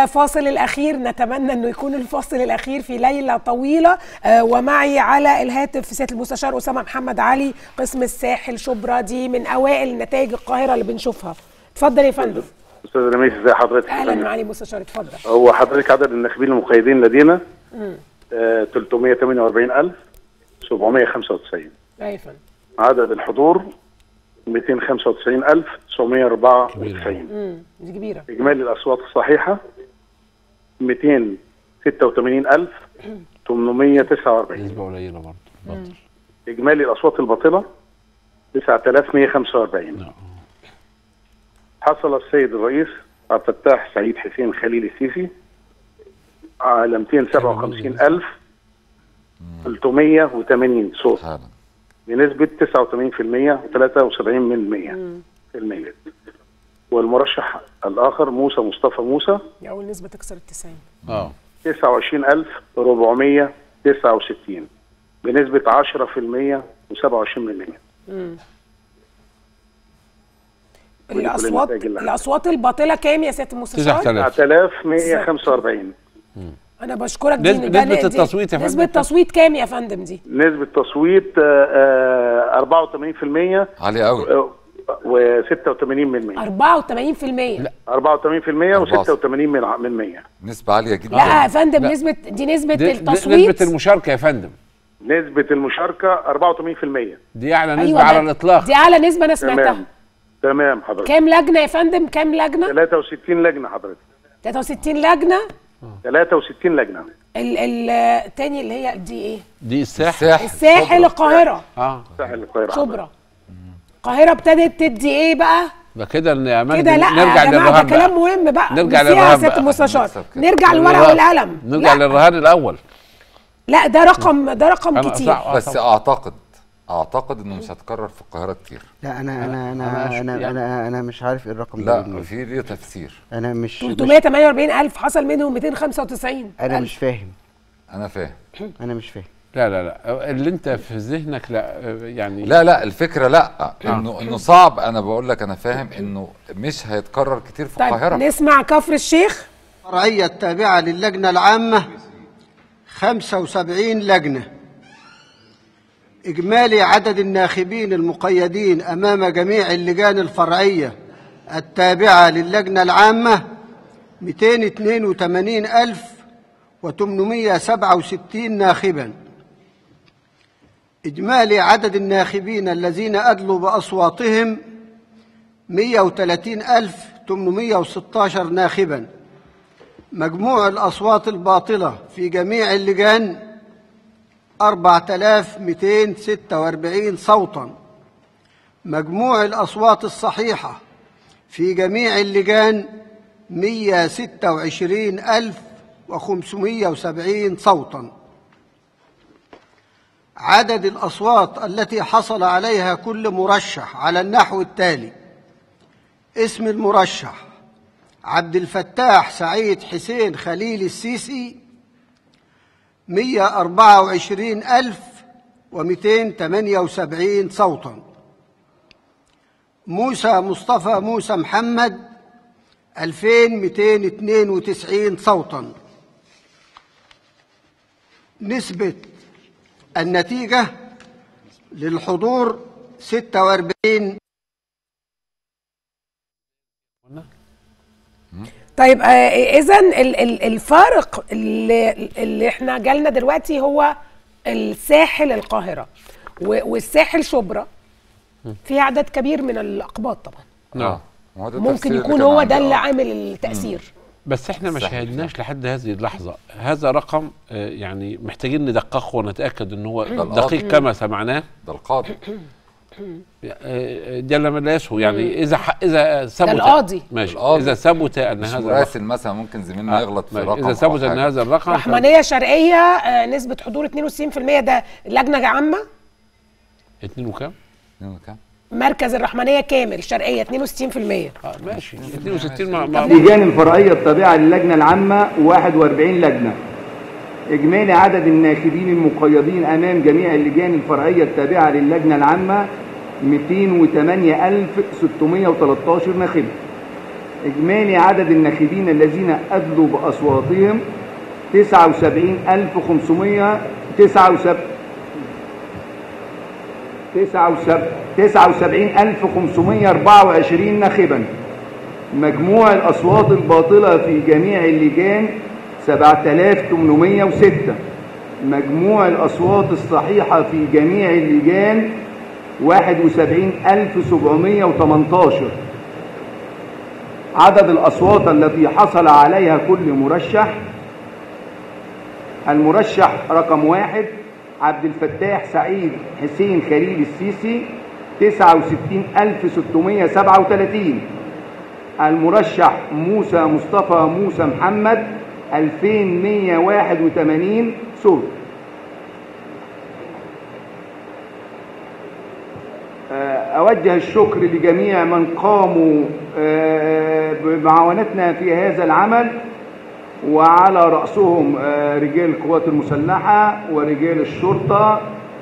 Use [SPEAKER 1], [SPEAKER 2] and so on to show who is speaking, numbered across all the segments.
[SPEAKER 1] الفاصل الأخير نتمنى أنه يكون الفاصل الأخير في ليلة طويلة آه، ومعي على الهاتف سيادة المستشار أسامة محمد علي قسم الساحل شبرا دي من أوائل نتائج القاهرة اللي بنشوفها اتفضل يا فندم
[SPEAKER 2] استاذ رميس ازي حضرتك
[SPEAKER 1] أهلا معالي المستشار اتفضل
[SPEAKER 2] هو حضرتك عدد الناخبين المقيدين لدينا آه 348795
[SPEAKER 1] أيوة يا فندم
[SPEAKER 2] عدد الحضور 295994
[SPEAKER 1] مم، دي كبيرة
[SPEAKER 2] اجمالي الاصوات الصحيحه 289849
[SPEAKER 3] نسبة قليلة برضه بطل
[SPEAKER 2] اجمالي الاصوات الباطله 9145
[SPEAKER 3] نعم.
[SPEAKER 2] حصل السيد الرئيس عبد الفتاح سعيد حسين خليل السيسي على 277000 380 صوت
[SPEAKER 4] حالا
[SPEAKER 2] بنسبة 89% و73% من 100% والمرشح الآخر موسى مصطفى موسى
[SPEAKER 1] دي أول نسبة تكسر التسعين
[SPEAKER 3] اه
[SPEAKER 2] 29469 بنسبة 10% و27% ودي كل
[SPEAKER 1] الأصوات
[SPEAKER 2] النتائج اللي
[SPEAKER 1] الأصوات الباطلة كام يا سيادة المستشار؟
[SPEAKER 3] 9000
[SPEAKER 2] 9145
[SPEAKER 1] أنا بشكرك دي
[SPEAKER 3] نسبة-
[SPEAKER 1] ده-
[SPEAKER 3] نسبة
[SPEAKER 1] دي-
[SPEAKER 3] التصويت يا فندم.
[SPEAKER 1] نسبة تصويت كام يا فندم دي؟
[SPEAKER 2] نسبة تصويت آه، آه، 84%
[SPEAKER 4] عالي قوي
[SPEAKER 2] و86 من 100
[SPEAKER 1] 84%
[SPEAKER 2] 84% و86 من ع- من 100
[SPEAKER 4] نسبة عالية جدا
[SPEAKER 1] لا يا فندم
[SPEAKER 3] لا.
[SPEAKER 1] نسبة دي نسبة
[SPEAKER 3] دي- دي
[SPEAKER 1] التصويت
[SPEAKER 3] نسبة المشاركة يا فندم
[SPEAKER 2] نسبة المشاركة 84%
[SPEAKER 3] دي أعلى نسبة
[SPEAKER 1] أيوة
[SPEAKER 3] على
[SPEAKER 1] ده-
[SPEAKER 3] الإطلاق
[SPEAKER 1] دي أعلى نسبة أنا سمعتها
[SPEAKER 2] تمام تمام حضرتك
[SPEAKER 1] كام لجنة يا فندم؟ كام لجنة؟
[SPEAKER 2] 63 لجنة حضرتك
[SPEAKER 1] 63 لجنة
[SPEAKER 2] 63 لجنة
[SPEAKER 1] ال ال التاني اللي هي دي ايه؟
[SPEAKER 3] دي الساحل
[SPEAKER 4] الساحل
[SPEAKER 1] الساحل
[SPEAKER 4] شبرا.
[SPEAKER 1] القاهرة
[SPEAKER 3] اه
[SPEAKER 2] ساحل القاهرة حضرتك.
[SPEAKER 1] شبرا القاهرة ابتدت تدي ايه بقى؟
[SPEAKER 3] ده كده ان يا مجدي
[SPEAKER 1] كده لا
[SPEAKER 3] نرجع
[SPEAKER 1] يا جماعة
[SPEAKER 3] للرهان
[SPEAKER 1] ده كلام
[SPEAKER 3] بقى.
[SPEAKER 1] مهم بقى
[SPEAKER 3] نرجع
[SPEAKER 1] نسيها يا
[SPEAKER 3] للرهان
[SPEAKER 1] سيادة
[SPEAKER 3] بقى.
[SPEAKER 1] المستشار
[SPEAKER 4] نكسب كده.
[SPEAKER 1] نرجع للورقة
[SPEAKER 3] للرهان.
[SPEAKER 1] والقلم
[SPEAKER 3] نرجع
[SPEAKER 1] لا
[SPEAKER 3] للرهان الأول
[SPEAKER 1] لا ده رقم ده رقم
[SPEAKER 3] أنا
[SPEAKER 1] كتير
[SPEAKER 3] صح- آه
[SPEAKER 4] بس
[SPEAKER 3] طبعاً.
[SPEAKER 4] اعتقد اعتقد انه مش هتكرر في القاهرة كتير
[SPEAKER 5] لا انا انا
[SPEAKER 3] أنا
[SPEAKER 5] انا
[SPEAKER 3] أشوف
[SPEAKER 5] انا
[SPEAKER 3] يعني.
[SPEAKER 5] انا, أنا مش عارف ايه الرقم ده
[SPEAKER 4] لا
[SPEAKER 5] منين.
[SPEAKER 4] في ليه تفسير
[SPEAKER 5] انا مش, مش
[SPEAKER 1] 348 ألف حصل منهم 295
[SPEAKER 5] انا
[SPEAKER 1] ألف.
[SPEAKER 5] مش فاهم
[SPEAKER 4] انا فاهم
[SPEAKER 5] انا مش فاهم
[SPEAKER 3] لا لا لا اللي انت في ذهنك لا يعني
[SPEAKER 4] لا لا الفكرة لا انه انه صعب انا بقول لك انا فاهم انه مش هيتكرر كتير في
[SPEAKER 1] طيب
[SPEAKER 4] القاهرة
[SPEAKER 1] نسمع كفر الشيخ
[SPEAKER 6] الفرعية التابعة للجنة العامة 75 لجنة إجمالي عدد الناخبين المقيدين أمام جميع اللجان الفرعية التابعة للجنة العامة 282867 ناخبا إجمالي عدد الناخبين الذين أدلوا بأصواتهم 130816 ناخبا مجموع الأصوات الباطلة في جميع اللجان 4246 صوتا مجموع الأصوات الصحيحة في جميع اللجان 126570 صوتا عدد الأصوات التي حصل عليها كل مرشح على النحو التالي اسم المرشح عبد الفتاح سعيد حسين خليل السيسي 124278 صوتا موسى مصطفى موسى محمد 2292 صوتا نسبة النتيجة للحضور 46
[SPEAKER 1] طيب اذا الفارق اللي, اللي احنا جالنا دلوقتي هو الساحل القاهره و- والساحل شبرا في عدد كبير من الاقباط طبعا
[SPEAKER 3] نعم
[SPEAKER 4] ما هو ده
[SPEAKER 1] ممكن
[SPEAKER 4] التفسير اللي
[SPEAKER 1] يكون
[SPEAKER 4] كان
[SPEAKER 1] هو
[SPEAKER 4] عندي،
[SPEAKER 1] ده اللي
[SPEAKER 4] آه.
[SPEAKER 1] عامل التاثير
[SPEAKER 3] بس احنا ما
[SPEAKER 4] الساحل
[SPEAKER 3] شاهدناش لحد هذه اللحظه هذا رقم آه، يعني محتاجين ندققه ونتاكد ان هو
[SPEAKER 4] القاضي.
[SPEAKER 3] دقيق كما سمعناه
[SPEAKER 4] ده القاضي
[SPEAKER 3] آه، جل من لا يسهو يعني اذا ح- اذا ثبت
[SPEAKER 1] القاضي.
[SPEAKER 3] ماشي
[SPEAKER 4] القاضي.
[SPEAKER 3] اذا ثبت ان
[SPEAKER 4] مش
[SPEAKER 3] هذا الرقم
[SPEAKER 4] مراسل مثلا ممكن زميلنا يغلط في
[SPEAKER 3] ماشي.
[SPEAKER 4] رقم
[SPEAKER 3] اذا
[SPEAKER 4] أو
[SPEAKER 3] ثبت ان
[SPEAKER 4] حاجة.
[SPEAKER 3] هذا الرقم ف-
[SPEAKER 1] رحمانيه شرقيه آه، نسبه حضور 62% ده لجنه عامه
[SPEAKER 3] اتنين وكام؟
[SPEAKER 4] اتنين وكام؟
[SPEAKER 1] مركز الرحمانيه كامل شرقيه 62%
[SPEAKER 3] اه ماشي 62 ما ما
[SPEAKER 7] اللجان الفرعية التابعة للجنة العامة 41 لجنة إجمالي عدد الناخبين المقيدين أمام جميع اللجان الفرعية التابعة للجنة العامة 208613 ناخب إجمالي عدد الناخبين الذين أدلوا بأصواتهم 79500 79524 ناخبا مجموع الأصوات الباطلة في جميع اللجان 7806 مجموع الأصوات الصحيحة في جميع اللجان 71718 عدد الأصوات التي حصل عليها كل مرشح المرشح رقم واحد عبد الفتاح سعيد حسين خليل السيسي 69637 المرشح موسى مصطفى موسى محمد 2181 صوت أوجه الشكر لجميع من قاموا بمعاونتنا في هذا العمل وعلى رأسهم رجال القوات المسلحة ورجال الشرطة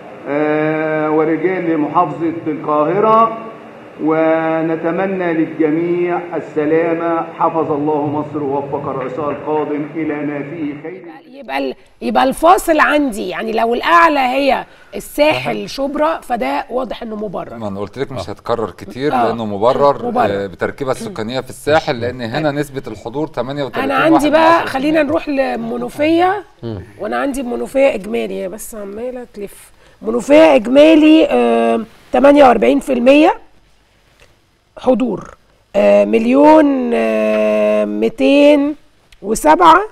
[SPEAKER 7] ورجال محافظة القاهرة ونتمنى للجميع السلامة حفظ الله مصر ووفق الرئيسها القادم إلى ما فيه خير
[SPEAKER 1] يبقى ال- يبقى الفاصل عندي يعني لو الاعلى هي الساحل شبرا فده واضح انه مبرر
[SPEAKER 4] ما انا قلت لك مش هتكرر كتير
[SPEAKER 1] آه.
[SPEAKER 4] لانه مبرر,
[SPEAKER 1] مبرر.
[SPEAKER 4] آه بتركيبه السكانيه في الساحل لان هنا نسبه الحضور 38
[SPEAKER 1] انا عندي
[SPEAKER 4] واحد
[SPEAKER 1] بقى
[SPEAKER 4] من عشرة
[SPEAKER 1] خلينا
[SPEAKER 4] في المية.
[SPEAKER 1] نروح لمنوفيه وانا عندي منوفيه اجمالي هي بس عماله تلف منوفيه اجمالي آه 48% حضور آه مليون آه 207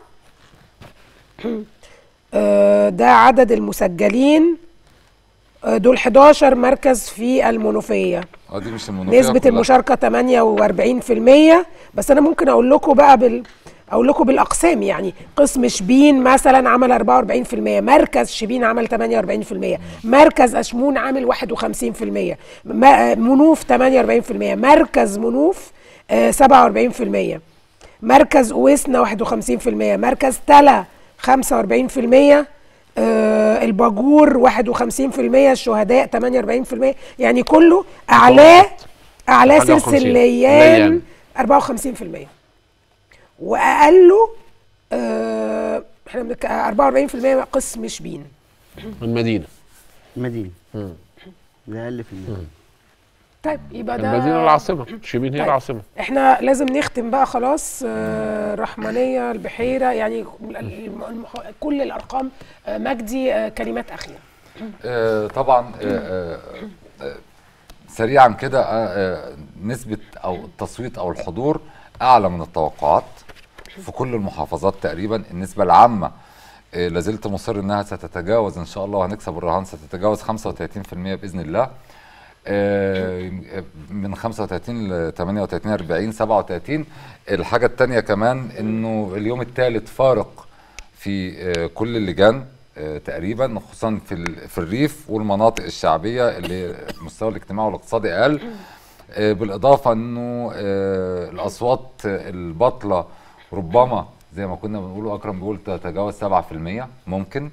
[SPEAKER 1] آه ده عدد المسجلين آه دول 11 مركز في المنوفيه
[SPEAKER 4] اه دي مش المنوفيه
[SPEAKER 1] نسبة
[SPEAKER 4] كلها.
[SPEAKER 1] المشاركة 48% بس أنا ممكن أقول لكم بقى بال أقول لكم بالأقسام يعني قسم شبين مثلا عمل 44% مركز شبين عمل 48% مركز أشمون عامل 51% ما- منوف 48% مركز منوف آه، 47% مركز أويسنا 51% مركز تلا 45% آه، الباجور 51% الشهداء 48% يعني كله أعلاه أعلاه
[SPEAKER 3] حاجة وخمسين.
[SPEAKER 1] سلسليان
[SPEAKER 3] مليان.
[SPEAKER 1] 54% وأقله آه، احنا بنك- 44% قسم شبين
[SPEAKER 3] المدينه
[SPEAKER 5] مدينة ده أقل في المدينة
[SPEAKER 1] طيب يبقى ده
[SPEAKER 3] المدينه العاصمه شبين هي
[SPEAKER 1] طيب.
[SPEAKER 3] العاصمه
[SPEAKER 1] احنا لازم نختم بقى خلاص آه، الرحمنية البحيرة يعني الم- المح- كل الأرقام آه، مجدي آه، كلمات أخيرة
[SPEAKER 4] آه، طبعا آه، آه، آه، سريعا كده آه، آه، نسبة أو التصويت أو الحضور أعلى من التوقعات في كل المحافظات تقريبا النسبة العامة آه، لازلت مصر انها ستتجاوز ان شاء الله هنكسب الرهان ستتجاوز 35% باذن الله آه، من 35 ل 38 40 37 الحاجه الثانيه كمان انه اليوم الثالث فارق في آه، كل اللجان آه، تقريبا خصوصا في ال- في الريف والمناطق الشعبيه اللي المستوى الاجتماعي والاقتصادي اقل آه، بالاضافه انه آه، الاصوات الباطله ربما زي ما كنا بنقول اكرم بيقول تتجاوز 7% ممكن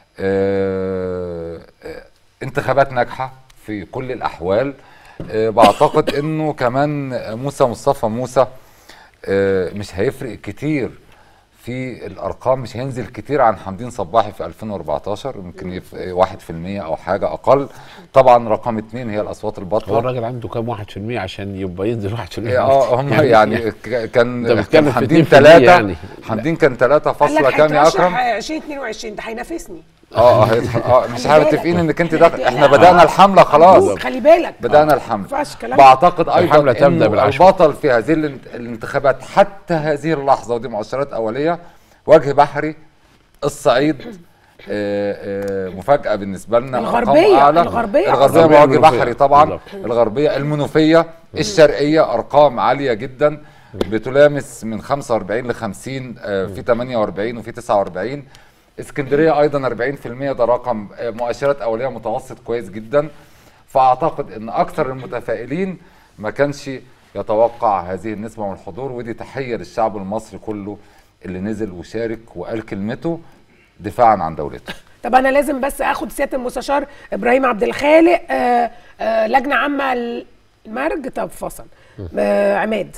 [SPEAKER 4] آه، آه، انتخابات ناجحه في كل الاحوال آه، بعتقد انه كمان موسى مصطفى موسى آه، مش هيفرق كتير في الارقام مش هينزل كتير عن حمدين صباحي في 2014 يمكن يف- واحد في المية او حاجه اقل طبعا رقم اتنين هي الاصوات
[SPEAKER 3] هو
[SPEAKER 4] الباطله
[SPEAKER 3] الراجل عنده كام واحد في المية عشان يبقى ينزل واحد في المية
[SPEAKER 4] اه هم يعني ك- كان
[SPEAKER 3] ده بيتكلم
[SPEAKER 4] كان
[SPEAKER 3] في
[SPEAKER 4] حمدين
[SPEAKER 3] 2%
[SPEAKER 4] ثلاثة
[SPEAKER 3] يعني.
[SPEAKER 4] حمدين كان ثلاثة
[SPEAKER 1] قال لك
[SPEAKER 4] فاصلة كام يا
[SPEAKER 1] هيترشح
[SPEAKER 4] اكرم؟
[SPEAKER 1] 2022 ده هينافسني
[SPEAKER 4] اه اه هيتح- اه مش
[SPEAKER 1] خلي بالك.
[SPEAKER 4] متفقين انك انت
[SPEAKER 1] لا،
[SPEAKER 4] ده احنا
[SPEAKER 1] لا.
[SPEAKER 4] بدانا الحمله خلاص
[SPEAKER 1] مبروك، خلي بالك
[SPEAKER 4] بدانا
[SPEAKER 1] ما
[SPEAKER 4] الحمله
[SPEAKER 1] ينفعش كلام
[SPEAKER 4] بعتقد ايضا
[SPEAKER 3] الحملة تبدأ
[SPEAKER 4] انه
[SPEAKER 3] بالعشرة.
[SPEAKER 4] البطل في هذه الانت- الانتخابات حتى هذه اللحظه ودي مؤشرات اوليه وجه بحري الصعيد آه، آه، مفاجاه بالنسبه لنا أرقام
[SPEAKER 1] الغربية،
[SPEAKER 4] أعلى.
[SPEAKER 1] الغربية.
[SPEAKER 4] الغربيه
[SPEAKER 3] الغربية
[SPEAKER 4] وجه
[SPEAKER 3] المنوفية.
[SPEAKER 4] بحري طبعا
[SPEAKER 3] بالظبط.
[SPEAKER 4] الغربيه المنوفيه الشرقيه ارقام عاليه جدا بتلامس من 45 ل 50 آه، في 48 وفي 49 اسكندريه ايضا 40% ده رقم آه، مؤشرات اوليه متوسط كويس جدا فاعتقد ان اكثر المتفائلين ما كانش يتوقع هذه النسبه من الحضور ودي تحيه للشعب المصري كله اللي نزل وشارك وقال كلمته دفاعا عن دولته
[SPEAKER 1] طب انا لازم بس اخد سياده المستشار ابراهيم عبد الخالق آه آه لجنه عامه المرج طب فصل آه عماد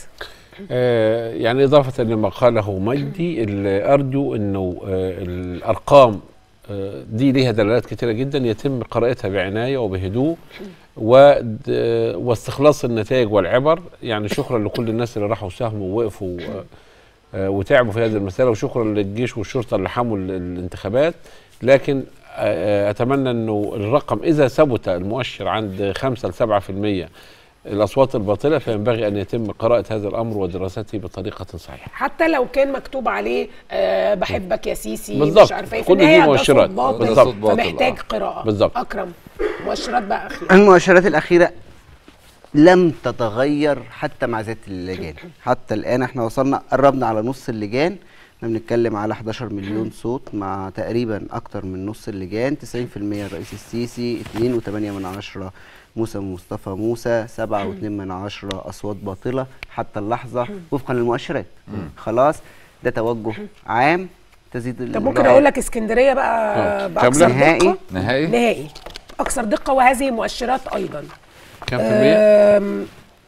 [SPEAKER 3] آه، يعني إضافة لما قاله مجدي ال- أرجو أنه آه، الأرقام آه، دي ليها دلالات كثيرة جدا يتم قراءتها بعناية وبهدوء ود- آه، واستخلاص النتائج والعبر يعني شكرا لكل الناس اللي راحوا ساهموا ووقفوا آه، آه، وتعبوا في هذه المسألة وشكرا للجيش والشرطة اللي حموا ال- الانتخابات لكن آه، آه، أتمنى أنه الرقم إذا ثبت المؤشر عند 5 ل 7% الأصوات الباطلة فينبغي أن يتم قراءة هذا الأمر ودراسته بطريقة صحيحة
[SPEAKER 1] حتى لو كان مكتوب عليه آه بحبك يا سيسي
[SPEAKER 3] بالظبط.
[SPEAKER 1] مش عارفه ايه في
[SPEAKER 3] كل دي
[SPEAKER 1] النهاية ده
[SPEAKER 3] مؤشرات.
[SPEAKER 1] صوت باطل،
[SPEAKER 3] بالظبط.
[SPEAKER 4] صوت باطل،
[SPEAKER 1] فمحتاج
[SPEAKER 4] آه.
[SPEAKER 1] قراءه
[SPEAKER 3] بالظبط.
[SPEAKER 1] اكرم مؤشرات بقى اخيره
[SPEAKER 5] المؤشرات الأخيرة لم تتغير حتى مع ذات اللجان حتى الآن احنا وصلنا قربنا على نص اللجان احنا بنتكلم على 11 مليون صوت مع تقريبا أكتر من نص اللجان 90% الرئيس السيسي 2.8 من عشرة موسى مصطفى موسى 7.2 من عشرة أصوات باطلة حتى اللحظة وفقا للمؤشرات خلاص ده توجه عام تزيد
[SPEAKER 1] طب ممكن اقول لك اسكندريه بقى
[SPEAKER 3] آه.
[SPEAKER 1] باكثر
[SPEAKER 3] كاملة؟
[SPEAKER 5] نهائي؟
[SPEAKER 1] دقه
[SPEAKER 4] نهائي
[SPEAKER 1] نهائي اكثر دقه وهذه مؤشرات ايضا
[SPEAKER 3] كم في المية؟
[SPEAKER 1] آم،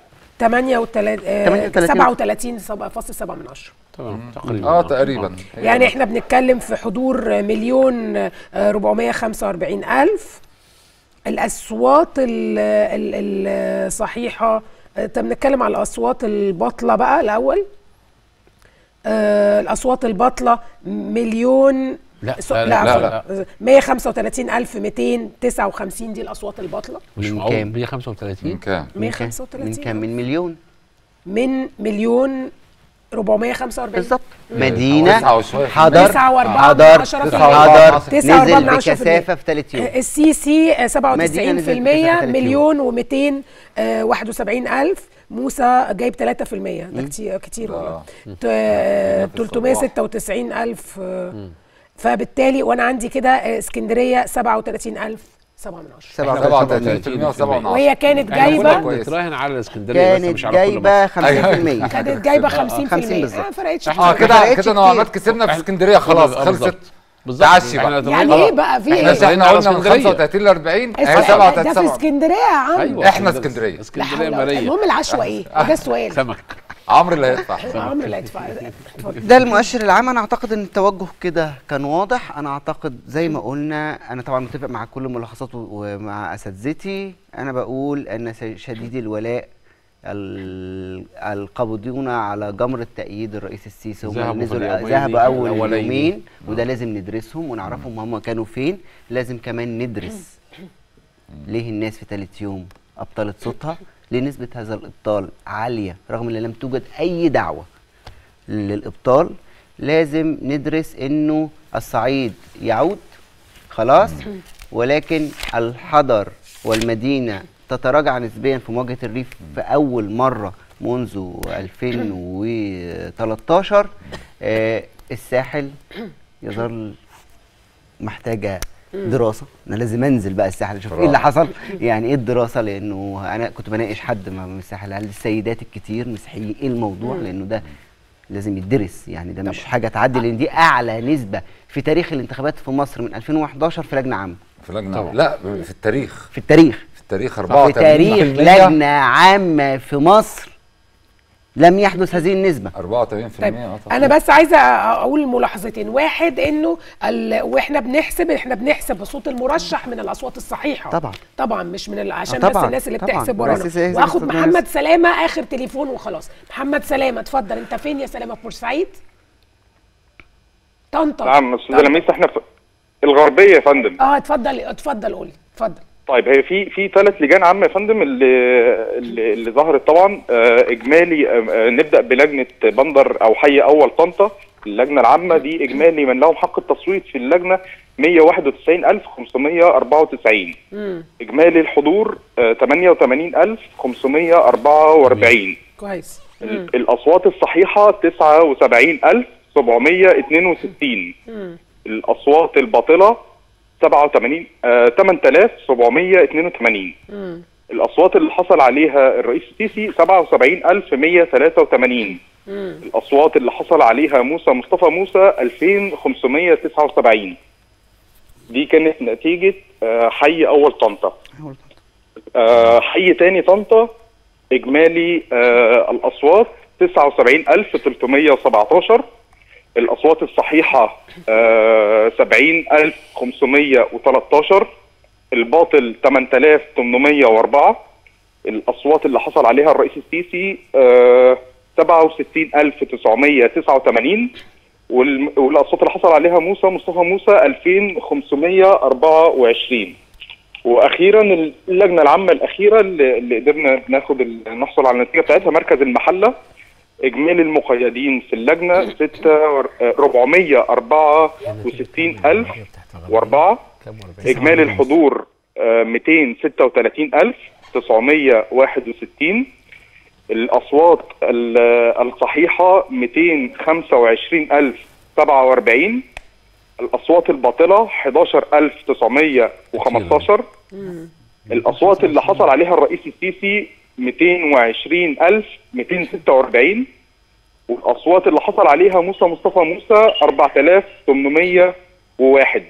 [SPEAKER 1] 38
[SPEAKER 5] 38.
[SPEAKER 1] 37.7 من عشرة
[SPEAKER 3] تمام تقريبا
[SPEAKER 4] اه تقريبا هي
[SPEAKER 1] يعني
[SPEAKER 4] ده.
[SPEAKER 1] احنا بنتكلم في حضور مليون آه، 445 ألف الأصوات ال- ال- الصحيحة آه، طب بنتكلم على الأصوات الباطلة بقى الأول آه، الأصوات الباطلة مليون
[SPEAKER 3] لا،
[SPEAKER 1] سو-
[SPEAKER 3] لا،
[SPEAKER 1] لا,
[SPEAKER 3] لا،
[SPEAKER 1] لا, لا 135259 دي الأصوات الباطلة
[SPEAKER 3] مش
[SPEAKER 5] من
[SPEAKER 3] معقول
[SPEAKER 5] كام؟
[SPEAKER 3] 135
[SPEAKER 4] من كام
[SPEAKER 5] من كام؟
[SPEAKER 1] 135
[SPEAKER 5] من كام من مليون
[SPEAKER 1] من مليون 445
[SPEAKER 5] بالظبط
[SPEAKER 4] تسعة
[SPEAKER 5] مدينة
[SPEAKER 4] وشوية في
[SPEAKER 5] حضر
[SPEAKER 1] تسعة وأربعة من
[SPEAKER 5] حضر
[SPEAKER 1] عشرة في
[SPEAKER 5] حضر
[SPEAKER 4] المية.
[SPEAKER 1] تسعة وأربعة
[SPEAKER 5] نزل
[SPEAKER 1] من عشرة في
[SPEAKER 5] بكثافة في ثالث يوم
[SPEAKER 1] السيسي آه، 97%
[SPEAKER 5] مدينة نزلت بكثافة
[SPEAKER 1] مليون و271 ألف موسى جايب 3% ده كتير كتير والله
[SPEAKER 4] آه.
[SPEAKER 1] ت- آه، 396 ألف آه، فبالتالي وأنا عندي كده آه، اسكندرية 37 ألف 7 من 10
[SPEAKER 4] 37% و7
[SPEAKER 1] وهي كانت
[SPEAKER 3] احنا كنا
[SPEAKER 1] جايبة
[SPEAKER 4] كويس.
[SPEAKER 3] بنتراهن على الاسكندريه بس
[SPEAKER 5] كانت
[SPEAKER 3] مش على كل
[SPEAKER 5] جايبة
[SPEAKER 3] مصر.
[SPEAKER 5] 50%
[SPEAKER 1] كانت جايبة 50%
[SPEAKER 5] 50 بالظبط.
[SPEAKER 1] آه، فرقتش
[SPEAKER 3] احنا
[SPEAKER 4] اه
[SPEAKER 1] كتير.
[SPEAKER 4] كده
[SPEAKER 5] فرقتش
[SPEAKER 4] كده
[SPEAKER 5] كتير.
[SPEAKER 4] نوعات كسبنا في اسكندريه خلاص
[SPEAKER 3] آه،
[SPEAKER 4] خلصت
[SPEAKER 3] بالظبط. بالظبط
[SPEAKER 4] تعشي
[SPEAKER 3] احنا
[SPEAKER 4] بقى.
[SPEAKER 3] تراهن-
[SPEAKER 1] يعني ايه بقى في
[SPEAKER 4] احنا
[SPEAKER 1] ايه؟
[SPEAKER 4] احنا قلنا من
[SPEAKER 3] اسكندرية.
[SPEAKER 4] 35 ل 40
[SPEAKER 1] اسمع،
[SPEAKER 4] احنا
[SPEAKER 1] ده في
[SPEAKER 4] 37
[SPEAKER 1] اسكندرية يا عم
[SPEAKER 3] ايوه
[SPEAKER 4] إحنا
[SPEAKER 3] اسكندرية.
[SPEAKER 4] اسكندرية.
[SPEAKER 1] لا
[SPEAKER 3] اسكندريه
[SPEAKER 1] حول ولا قوة.
[SPEAKER 3] ماريه
[SPEAKER 1] المهم العشوة ايه؟ ده السؤال
[SPEAKER 3] سمك
[SPEAKER 4] عمرو اللي هيدفع
[SPEAKER 1] عمرو اللي هيدفع اتفضل.
[SPEAKER 5] ده المؤشر العام انا اعتقد ان التوجه كده كان واضح انا اعتقد زي ما قلنا انا طبعا متفق مع كل ملاحظاته ومع اساتذتي انا بقول ان س- شديد الولاء ال- القابضون على جمر التأييد الرئيس السيسي هم
[SPEAKER 3] ذهبوا
[SPEAKER 5] اللي
[SPEAKER 3] في
[SPEAKER 5] نزلوا
[SPEAKER 3] اليومين
[SPEAKER 5] ذهبوا اول
[SPEAKER 3] الأولين.
[SPEAKER 5] يومين وده لازم ندرسهم ونعرفهم هم كانوا فين لازم كمان ندرس ليه الناس في ثالث يوم ابطلت صوتها ليه نسبه هذا الابطال عاليه رغم ان لم توجد اي دعوه للابطال لازم ندرس انه الصعيد يعود خلاص ولكن الحضر والمدينه تتراجع نسبيا في مواجهه الريف في اول مره منذ 2013 آه الساحل يظل محتاجه دراسه انا لازم انزل بقى الساحل اشوف ايه اللي حصل يعني ايه الدراسه لانه انا كنت بناقش حد ما- من الساحل هل السيدات الكتير مسيحيين ايه الموضوع لانه ده لازم يدرس يعني ده مش حاجه تعدي لان دي اعلى نسبه في تاريخ الانتخابات في مصر من 2011 في لجنه عامه
[SPEAKER 4] في لجنه
[SPEAKER 3] طبعا.
[SPEAKER 4] لا في التاريخ
[SPEAKER 5] في التاريخ
[SPEAKER 4] في التاريخ
[SPEAKER 5] في
[SPEAKER 4] 84%
[SPEAKER 5] تاريخ لجنه عامه في مصر لم يحدث هذه النسبه
[SPEAKER 4] 84%
[SPEAKER 1] طيب
[SPEAKER 4] اه طبعا
[SPEAKER 1] انا بس عايزه اقول ملاحظتين واحد انه ال... واحنا بنحسب احنا بنحسب صوت المرشح من الاصوات الصحيحه
[SPEAKER 5] طبعا.
[SPEAKER 1] طبعا مش من ال... عشان
[SPEAKER 5] آه
[SPEAKER 1] بس
[SPEAKER 5] طبعا،
[SPEAKER 1] الناس اللي
[SPEAKER 5] طبعا.
[SPEAKER 1] بتحسب
[SPEAKER 5] بس
[SPEAKER 1] ورانا
[SPEAKER 5] إذا-
[SPEAKER 1] واخد
[SPEAKER 5] إذا-
[SPEAKER 1] محمد سلامه اخر تليفون وخلاص محمد سلامه اتفضل انت فين يا سلامه في بورسعيد طنطا
[SPEAKER 8] نعم استاذ
[SPEAKER 1] طنطا.
[SPEAKER 8] لميس احنا في الغربيه يا فندم
[SPEAKER 1] اه اتفضل اتفضل قولي اتفضل
[SPEAKER 8] طيب هي في في ثلاث لجان عامه يا فندم اللي اللي, اللي ظهرت طبعا آه، اجمالي آه، آه، نبدا بلجنه بندر او حي اول طنطا اللجنه العامه دي اجمالي من لهم حق التصويت في اللجنه 191594
[SPEAKER 1] امم
[SPEAKER 8] اجمالي الحضور آه، 88544
[SPEAKER 1] كويس مم.
[SPEAKER 8] ال- الاصوات الصحيحه 79762
[SPEAKER 1] مم.
[SPEAKER 8] الاصوات الباطله 87 آه 8782
[SPEAKER 1] مم.
[SPEAKER 8] الاصوات اللي حصل عليها الرئيس السيسي 77183
[SPEAKER 1] مم.
[SPEAKER 8] الاصوات اللي حصل عليها موسى مصطفى موسى 2579 دي كانت نتيجه آه حي اول طنطا آه حي تاني طنطا اجمالي آه الاصوات 79317 الأصوات الصحيحة آه 70513 الباطل 8804 الأصوات اللي حصل عليها الرئيس السيسي آه 67989 والم- والأصوات اللي حصل عليها موسى مصطفى موسى 2524 واخيرا اللجنه العامه الاخيره اللي اللي قدرنا ناخد ال- نحصل على النتيجه بتاعتها مركز المحله اجمالي المقيدين في اللجنه 6 464004 اجمالي الحضور آه، 236961 الاصوات ال- الصحيحه 225047 الاصوات الباطله 11915 الاصوات اللي حصل عليها الرئيس السيسي 220246 والاصوات اللي حصل عليها موسى مصطفى موسى 4801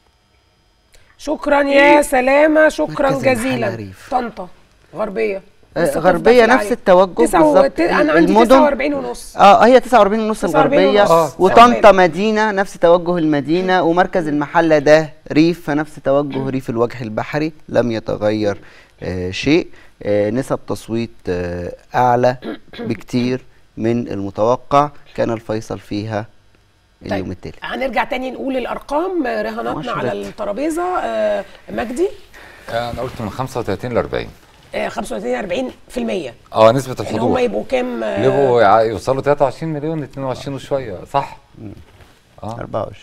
[SPEAKER 1] شكرا يا سلامه شكرا
[SPEAKER 5] مركز المحل
[SPEAKER 1] جزيلا
[SPEAKER 5] ريف.
[SPEAKER 1] طنطا غربيه
[SPEAKER 5] آه،
[SPEAKER 1] لسه
[SPEAKER 5] غربيه
[SPEAKER 1] تفضل
[SPEAKER 5] نفس
[SPEAKER 1] عليه.
[SPEAKER 5] التوجه
[SPEAKER 1] تسعة و-
[SPEAKER 5] بالظبط
[SPEAKER 1] ت- انا عندي
[SPEAKER 5] المدن
[SPEAKER 1] 49 ونص
[SPEAKER 5] اه هي 49 ونص
[SPEAKER 1] 49
[SPEAKER 5] الغربيه
[SPEAKER 1] ونص. آه.
[SPEAKER 5] وطنطا مدينه نفس توجه المدينه ومركز المحله ده ريف فنفس توجه ريف الوجه البحري لم يتغير آه شيء آه نسب تصويت آه اعلى بكتير من المتوقع كان الفيصل فيها اليوم
[SPEAKER 1] طيب
[SPEAKER 5] التالي
[SPEAKER 1] هنرجع تاني نقول الارقام آه، رهاناتنا
[SPEAKER 5] مؤشرات.
[SPEAKER 1] على الترابيزه آه، مجدي
[SPEAKER 4] انا قلت من 35 ل 40
[SPEAKER 1] آه، 35 40 في المية
[SPEAKER 4] اه نسبه
[SPEAKER 1] ان هم
[SPEAKER 4] الحضور
[SPEAKER 1] يبقوا كام آه،
[SPEAKER 4] يبقوا يع- يوصلوا 23 مليون 22 وشويه صح
[SPEAKER 5] 24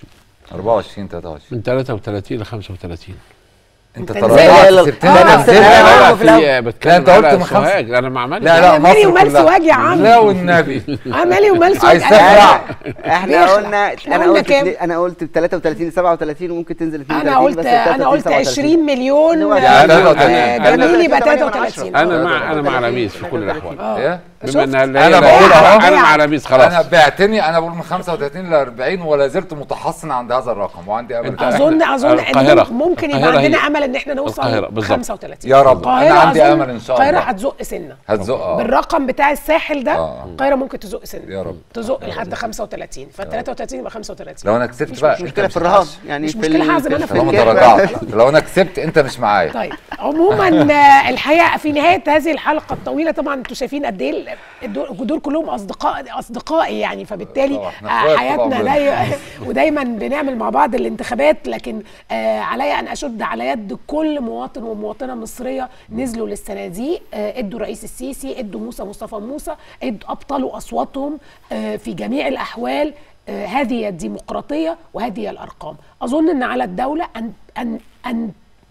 [SPEAKER 4] 24 23
[SPEAKER 3] من 33 ل 35
[SPEAKER 4] انت
[SPEAKER 1] أنت
[SPEAKER 4] تراجعت
[SPEAKER 5] نزلت.
[SPEAKER 4] سبتني
[SPEAKER 5] آه،
[SPEAKER 4] انا
[SPEAKER 5] نفس
[SPEAKER 4] نزلت
[SPEAKER 5] الكلام.
[SPEAKER 4] أنا
[SPEAKER 5] آه، في الأول.
[SPEAKER 3] في
[SPEAKER 4] لا،
[SPEAKER 3] بتكلم
[SPEAKER 4] أنت قلت
[SPEAKER 3] على
[SPEAKER 4] من خمسة.
[SPEAKER 3] سوهاج انا ما عملتش
[SPEAKER 4] لا لا
[SPEAKER 1] أنا مالي
[SPEAKER 4] مصر
[SPEAKER 1] ومال
[SPEAKER 4] كلها.
[SPEAKER 1] سوهاج يا عم.
[SPEAKER 4] لا والنبي
[SPEAKER 1] اه مالي ومال سوهاج
[SPEAKER 4] عايز
[SPEAKER 1] أنا-
[SPEAKER 4] تخلع.
[SPEAKER 5] احنا
[SPEAKER 1] يخلع.
[SPEAKER 5] قلنا
[SPEAKER 1] إحنا
[SPEAKER 5] انا
[SPEAKER 1] قلنا
[SPEAKER 5] قلت
[SPEAKER 1] كام؟
[SPEAKER 5] انا قلت 33 37 وممكن تنزل 32
[SPEAKER 1] انا قلت
[SPEAKER 5] بس
[SPEAKER 1] انا
[SPEAKER 5] 33
[SPEAKER 1] قلت 20 مليون
[SPEAKER 5] هو
[SPEAKER 1] آه،
[SPEAKER 5] يعني
[SPEAKER 1] آه،
[SPEAKER 3] أنا-
[SPEAKER 1] جميل يبقى
[SPEAKER 5] 33
[SPEAKER 1] 33
[SPEAKER 3] انا مع انا مع لميس في كل الاحوال
[SPEAKER 4] ايه
[SPEAKER 3] بما ان
[SPEAKER 4] أنا بقول أهو.
[SPEAKER 3] انا مع لميس خلاص
[SPEAKER 4] انا بعتني انا بقول من 35 ل 40 ولا زلت متحصن عند هذا الرقم وعندي امل
[SPEAKER 3] أنت-
[SPEAKER 1] اظن اظن إن
[SPEAKER 3] القاهرة.
[SPEAKER 1] ممكن يبقى
[SPEAKER 3] القاهرة
[SPEAKER 1] عندنا
[SPEAKER 3] هي-
[SPEAKER 1] امل ان احنا
[SPEAKER 3] القاهرة
[SPEAKER 1] نوصل
[SPEAKER 3] بالظبط.
[SPEAKER 1] 35
[SPEAKER 4] يا رب.
[SPEAKER 1] القاهرة
[SPEAKER 4] أنا عندي
[SPEAKER 1] أظن
[SPEAKER 4] أمل إن شاء
[SPEAKER 1] القاهرة
[SPEAKER 4] الله.
[SPEAKER 1] هتزق سنه
[SPEAKER 4] هتزق اه
[SPEAKER 1] بالرقم بتاع الساحل ده
[SPEAKER 4] آه.
[SPEAKER 1] القاهرة ممكن تزق سنه
[SPEAKER 4] يا رب.
[SPEAKER 1] تزق لحد 35 ف 33 يبقى 35
[SPEAKER 4] لو انا كسبت
[SPEAKER 1] مش
[SPEAKER 4] بقى
[SPEAKER 1] مشكلة.
[SPEAKER 4] أنت
[SPEAKER 5] مشكله
[SPEAKER 4] مش
[SPEAKER 5] في الرهان
[SPEAKER 4] هتعش.
[SPEAKER 5] يعني
[SPEAKER 1] مش
[SPEAKER 5] في
[SPEAKER 1] مشكلة
[SPEAKER 5] ال-
[SPEAKER 1] هعزم أنا في
[SPEAKER 4] طالما
[SPEAKER 1] الكيك.
[SPEAKER 4] تراجعت لو انا كسبت انت مش معايا
[SPEAKER 1] طيب عموما آه، الحقيقه في نهايه هذه الحلقه الطويله طبعا انتوا شايفين قد ايه الدول دول كلهم اصدقاء اصدقائي يعني فبالتالي
[SPEAKER 4] طبعا، إحنا
[SPEAKER 1] آه،
[SPEAKER 4] إخوات طول
[SPEAKER 1] حياتنا
[SPEAKER 4] عمرنا.
[SPEAKER 1] داي ودايما بنعمل مع بعض الانتخابات لكن آه، علي ان اشد على يد كل مواطن ومواطنه مصريه نزلوا للصناديق آه، ادوا رئيس السيسي ادوا موسى مصطفى موسى ادوا ابطلوا اصواتهم آه، في جميع الاحوال آه، هذه هي الديمقراطيه وهذه هي الارقام اظن ان على الدوله ان ان ان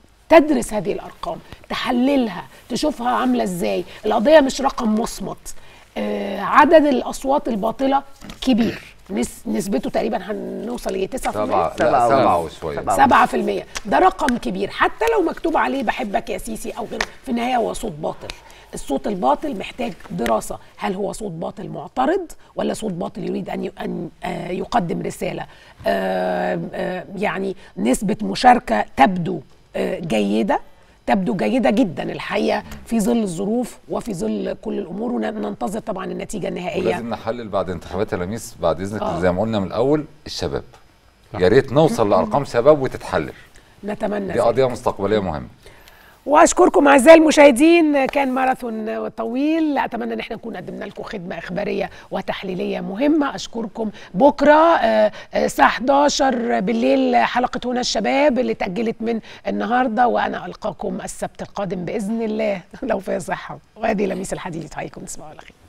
[SPEAKER 1] تدرس هذه الارقام تحللها تشوفها عامله ازاي القضيه مش رقم مصمت آه عدد الاصوات الباطله كبير نس نسبته تقريبا هنوصل ل 9%
[SPEAKER 4] سبعة
[SPEAKER 5] سبعة
[SPEAKER 4] لا
[SPEAKER 5] و-
[SPEAKER 4] سبعة وشوية
[SPEAKER 5] سبعة.
[SPEAKER 1] 7% ده رقم كبير حتى لو مكتوب عليه بحبك يا سيسي او غيره في النهايه هو صوت باطل الصوت الباطل محتاج دراسه هل هو صوت باطل معترض ولا صوت باطل يريد ان ي- ان آه، يقدم رساله آه، آه، يعني نسبه مشاركه تبدو آه، جيده تبدو جيدة جدا الحقيقة في ظل الظروف وفي ظل كل الأمور وننتظر طبعا النتيجة النهائية
[SPEAKER 4] ولازم نحلل بعد انتخابات اللميس بعد اذنك
[SPEAKER 1] آه.
[SPEAKER 4] زي ما قلنا من الاول الشباب يا ريت نوصل لارقام شباب وتتحلل
[SPEAKER 1] نتمنى
[SPEAKER 4] دي
[SPEAKER 1] ذلك.
[SPEAKER 4] قضيه مستقبليه مهمه
[SPEAKER 1] واشكركم اعزائي المشاهدين كان ماراثون طويل اتمنى ان احنا نكون قدمنا لكم خدمه اخباريه وتحليليه مهمه اشكركم بكره آه، آه، الساعه 11 بالليل حلقه هنا الشباب اللي اتاجلت من النهارده وانا القاكم السبت القادم باذن الله لو في صحه وهذه لميس الحديد عليكم تصبحوا على خير